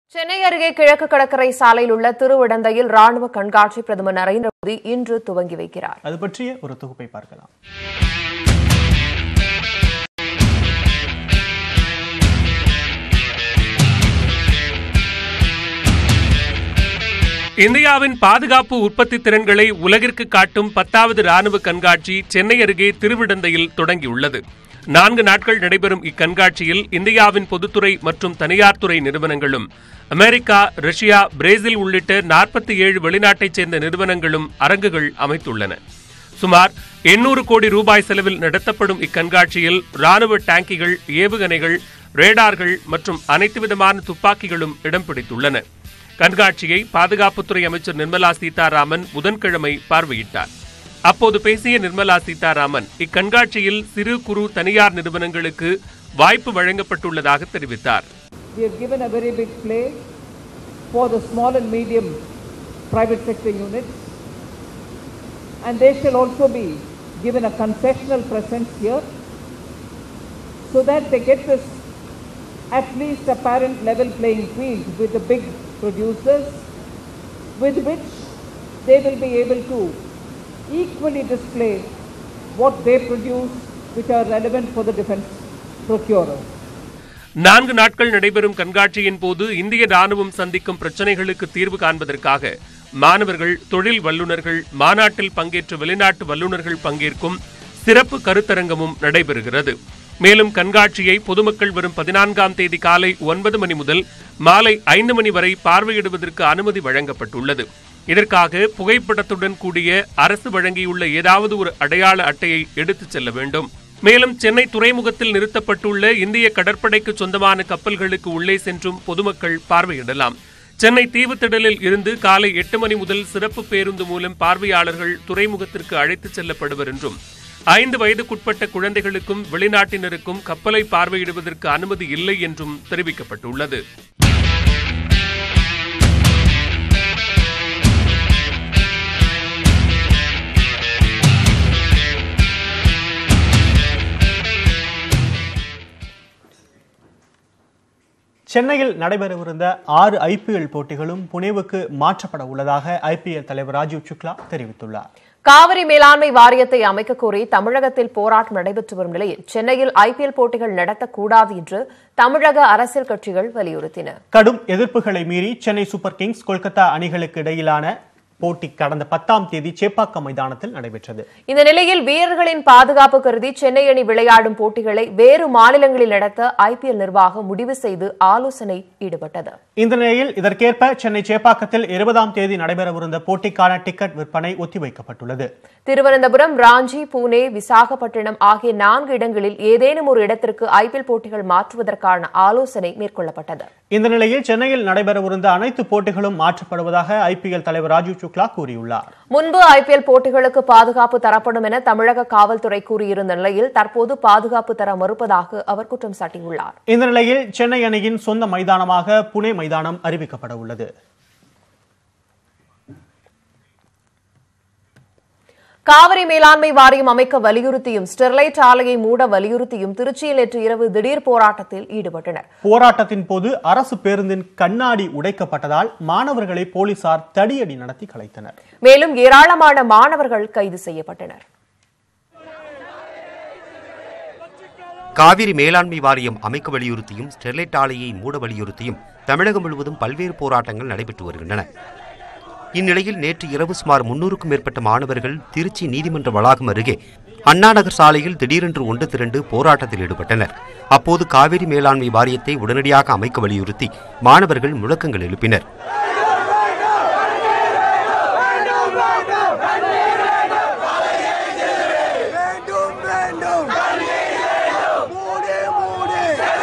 சென்னை அருகே கிழக்கு கடற்கரை சாலையில் உள்ள திருவிடந்தையில் ராணுவ கண்காட்சி பிரதமர் நரேந்திர மோடி இன்று துவங்கி வைக்கிறார் அது பற்றிய ஒரு தொகுப்பை பார்க்கலாம் இந்தியாவின் பாதுகாப்பு உற்பத்தி திறன்களை உலகிற்கு காட்டும் பத்தாவது ராணுவ கண்காட்சி சென்னை அருகே திருவிடந்தையில் தொடங்கியுள்ளது நான்கு நாட்கள் நடைபெறும் இக்கண்காட்சியில் இந்தியாவின் பொதுத்துறை மற்றும் தனியார் துறை நிறுவனங்களும் அமெரிக்கா ரஷ்யா பிரேசில் உள்ளிட்ட நாற்பத்தி ஏழு வெளிநாட்டைச் சேர்ந்த நிறுவனங்களும் அரங்குகள் அமைத்துள்ளன சுமார் எண்ணூறு கோடி ரூபாய் செலவில் நடத்தப்படும் இக்கண்காட்சியில் ராணுவ டேங்கிகள் ஏவுகணைகள் ரேடார்கள் மற்றும் அனைத்து விதமான துப்பாக்கிகளும் இடம் பிடித்துள்ளன கண்காட்சியை பாதுகாப்புத்துறை அமைச்சர் நிர்மலா சீதாராமன் புதன்கிழமை பார்வையிட்டார் அப்போது பேசிய நிர்மலா சீதாராமன் இக்கண்காட்சியில் சிறு குறு தனியார் நிறுவனங்களுக்கு வாய்ப்பு வழங்கப்பட்டுள்ளதாக தெரிவித்தார் We have given a very big play for the small and medium private sector units and they shall also be given a concessional presence here so that they get this at least apparent level playing field with the big producers with which they will be able to equally display what they produce which are relevant for the defense procurers. நான்கு நாட்கள் நடைபெறும் கண்காட்சியின் போது இந்திய ராணுவம் சந்திக்கும் பிரச்சினைகளுக்கு தீர்வு காண்பதற்காக மாணவர்கள் தொழில் வல்லுநர்கள் மாநாட்டில் பங்கேற்ற வெளிநாட்டு வல்லுநர்கள் பங்கேற்கும் சிறப்பு கருத்தரங்கமும் நடைபெறுகிறது மேலும் கண்காட்சியை பொதுமக்கள் வரும் பதினான்காம் தேதி காலை ஒன்பது மணி முதல் மாலை ஐந்து மணி வரை பார்வையிடுவதற்கு அனுமதி வழங்கப்பட்டுள்ளது இதற்காக புகைப்படத்துடன் கூடிய அரசு வழங்கியுள்ள ஏதாவது ஒரு அடையாள அட்டையை எடுத்துச் செல்ல வேண்டும் மேலும் சென்னை துறைமுகத்தில் நிறுத்தப்பட்டுள்ள இந்திய கடற்படைக்கு சொந்தமான கப்பல்களுக்கு உள்ளே சென்றும் பொதுமக்கள் பார்வையிடலாம் சென்னை தீவுத்திடலில் இருந்து காலை எட்டு மணி முதல் சிறப்பு பேருந்து மூலம் பார்வையாளர்கள் துறைமுகத்திற்கு அழைத்துச் செல்லப்படுவர் என்றும் ஐந்து வயதுக்குட்பட்ட குழந்தைகளுக்கும் வெளிநாட்டினருக்கும் கப்பலை பார்வையிடுவதற்கு அனுமதி இல்லை என்றும் தெரிவிக்கப்பட்டுள்ளது சென்னையில் நடைபெறவிருந்த ஆறு ஐபிஎல் போட்டிகளும் புனேவுக்கு மாற்றப்பட உள்ளதாக ஐபிஎல் தலைவர் ராஜீவ் சுக்லா தெரிவித்துள்ளார் காவிரி மேலாண்மை வாரியத்தை அமைக்க கோரி தமிழகத்தில் போராட்டம் நடைபெற்று வரும் நிலையில் சென்னையில் ஐபிஎல் போட்டிகள் நடத்தக்கூடாது என்று தமிழக அரசியல் கட்சிகள் வலியுறுத்தின கடும் எதிர்ப்புகளை மீறி சென்னை சூப்பர் கிங்ஸ் கொல்கத்தா அணிகளுக்கு இடையிலான போட்டி கடந்த பத்தாம் தேதி சேப்பாக்கம் மைதானத்தில் நடைபெற்றது இந்த நிலையில் வீரர்களின் பாதுகாப்பு கருதி சென்னை அணி விளையாடும் போட்டிகளை வேறு மாநிலங்களில் நடத்த ஐபிஎல் நிர்வாகம் முடிவு செய்து ஆலோசனை ஈடுபட்டது இந்த நிலையில் இதற்கேற்ப சென்னை சேப்பாக்கத்தில் இருபதாம் தேதி நடைபெறவிருந்த போட்டிக்கான டிக்கெட் விற்பனை ஒத்திவைக்கப்பட்டுள்ளது திருவனந்தபுரம் ராஞ்சி புனே விசாகப்பட்டினம் ஆகிய நான்கு இடங்களில் ஏதேனும் ஒரு இடத்திற்கு ஐபிஎல் போட்டிகள் மாற்றுவதற்கான ஆலோசனை மேற்கொள்ளப்பட்டது இந்த நிலையில் சென்னையில் நடைபெறவிருந்த அனைத்து போட்டிகளும் மாற்றப்படுவதாக ஐபிஎல் தலைவர் ராஜீவ் சுக்லா கூறியுள்ளார் முன்பு ஐபிஎல் போட்டிகளுக்கு பாதுகாப்பு தரப்படும் என தமிழக காவல்துறை கூறியிருந்த நிலையில் தற்போது பாதுகாப்பு தர மறுப்பதாக அவர் குற்றம் சாட்டியுள்ளார் இந்த நிலையில் சென்னை அணியின் சொந்த மைதானமாக புனே மைதானம் அறிவிக்கப்பட உள்ளது காவிரி மேலாண்மை வாரியம் அமைக்க வலியுறுத்தியும் ஸ்டெர்லைட் ஆலையை மூட வலியுறுத்தியும் திருச்சியில் நேற்று இரவு திடீர் போராட்டத்தில் ஈடுபட்டனர் போராட்டத்தின் போது அரசு பேருந்தின் கண்ணாடி உடைக்கப்பட்டதால் மாணவர்களை போலீசார் தடியடி நடத்தி கலைத்தனர் மேலும் ஏராளமான மாணவர்கள் கைது செய்யப்பட்டனர் காவிரி மேலாண்மை வாரியம் அமைக்க வலியுறுத்தியும் ஸ்டெர்லைட் ஆலையை மூட வலியுறுத்தியும் தமிழகம் முழுவதும் பல்வேறு போராட்டங்கள் நடைபெற்று வருகின்றன இந்நிலையில் நேற்று இரவு சுமார் முன்னூறுக்கும் மேற்பட்ட மாணவர்கள் திருச்சி நீதிமன்ற வளாகம் அருகே அண்ணாநகர் சாலையில் திடீரென்று ஒன்று திரண்டு போராட்டத்தில் ஈடுபட்டனர் அப்போது காவிரி மேலாண்மை வாரியத்தை உடனடியாக அமைக்க வலியுறுத்தி மாணவர்கள் முழக்கங்கள் எழுப்பினர் வேண்டும் வேண்டும் மூடு மூடு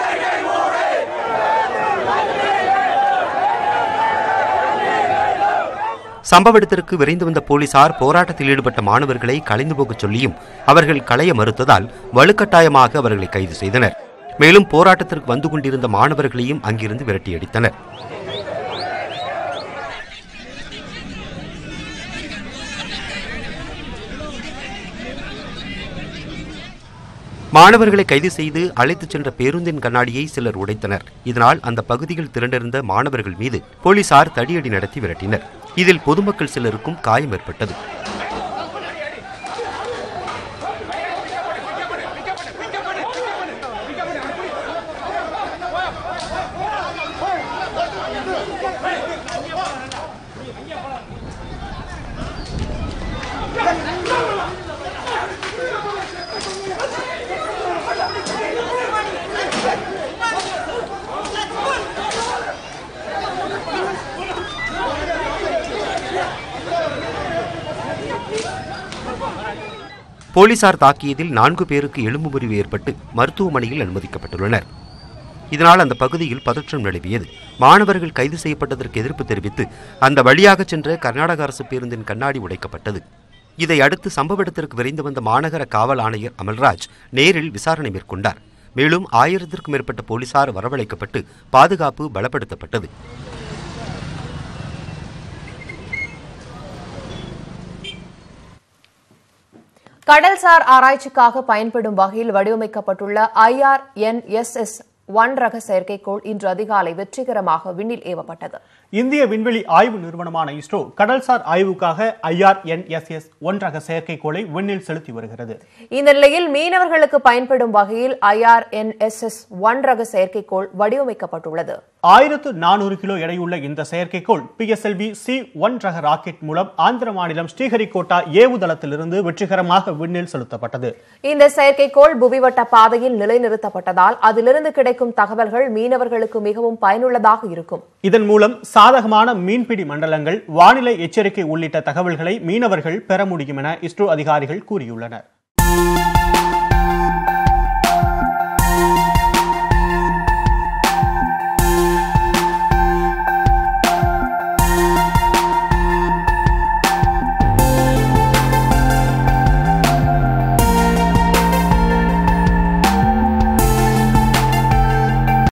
சம்பவ இடத்திற்கு விரைந்து வந்த போலீசார் போராட்டத்தில் ஈடுபட்ட மாணவர்களை கலைந்து போகச் சொல்லியும் அவர்கள் களைய மறுத்ததால் வலுக்கட்டாயமாக அவர்களை கைது செய்தனர் மேலும் போராட்டத்திற்கு வந்து கொண்டிருந்த மாணவர்களையும் அங்கிருந்து விரட்டியடித்தனர் மாணவர்களை கைது செய்து அழைத்துச் சென்ற பேருந்தின் கண்ணாடியை சிலர் உடைத்தனர் இதனால் அந்த பகுதியில் திரண்டிருந்த மாணவர்கள் மீது போலீசார் தடியடி நடத்தி விரட்டினர் இதில் பொதுமக்கள் சிலருக்கும் காயம் ஏற்பட்டது போலீசார் தாக்கியதில் நான்கு பேருக்கு எலும்பு முறிவு ஏற்பட்டு மருத்துவமனையில் அனுமதிக்கப்பட்டுள்ளனர் இதனால் அந்த பகுதியில் பதற்றம் நிலவியது மாணவர்கள் கைது செய்யப்பட்டதற்கு எதிர்ப்பு தெரிவித்து அந்த வழியாக சென்ற கர்நாடக அரசு பேருந்தின் கண்ணாடி உடைக்கப்பட்டது இதை அடுத்து சம்பவ இடத்திற்கு விரைந்து வந்த மாநகர காவல் ஆணையர் அமல்ராஜ் நேரில் விசாரணை மேற்கொண்டார் மேலும் ஆயிரத்திற்கும் மேற்பட்ட போலீசார் வரவழைக்கப்பட்டு பாதுகாப்பு பலப்படுத்தப்பட்டது கடல்சார் ஆராய்ச்சிக்காக பயன்படும் வகையில் வடிவமைக்கப்பட்டுள்ள ஐஆர்என்எஸ்எஸ் ஒன் ரக செயற்கைக்கோள் இன்று அதிகாலை வெற்றிகரமாக விண்ணில் ஏவப்பட்டது இந்திய விண்வெளி ஆய்வு நிறுவனமான இஸ்ரோ கடல்சார் ஆய்வுக்காக ஐஆர்என்எஸ்எஸ் ஒன் ரக செயற்கைக்கோளை விண்ணில் செலுத்தி வருகிறது இந்த நிலையில் மீனவர்களுக்கு பயன்படும் வகையில் ஐஆர்என்எஸ்எஸ் ஒன் ரக செயற்கைக்கோள் வடிவமைக்கப்பட்டுள்ளது ஆயிரத்து நானூறு கிலோ எடையுள்ள இந்த செயற்கைக்கோள் பிஎஸ்எல்வி சி ஒன் ரக ராக்கெட் மூலம் ஆந்திர மாநிலம் ஸ்ரீஹரிகோட்டா ஏவுதளத்திலிருந்து வெற்றிகரமாக விண்ணில் செலுத்தப்பட்டது இந்த செயற்கைக்கோள் புவிவட்ட பாதையில் நிலைநிறுத்தப்பட்டதால் அதிலிருந்து கிடைக்கும் தகவல்கள் மீனவர்களுக்கு மிகவும் பயனுள்ளதாக இருக்கும் இதன் மூலம் சாதகமான மீன்பிடி மண்டலங்கள் வானிலை எச்சரிக்கை உள்ளிட்ட தகவல்களை மீனவர்கள் பெற முடியும் என இஸ்ரோ அதிகாரிகள் கூறியுள்ளனர்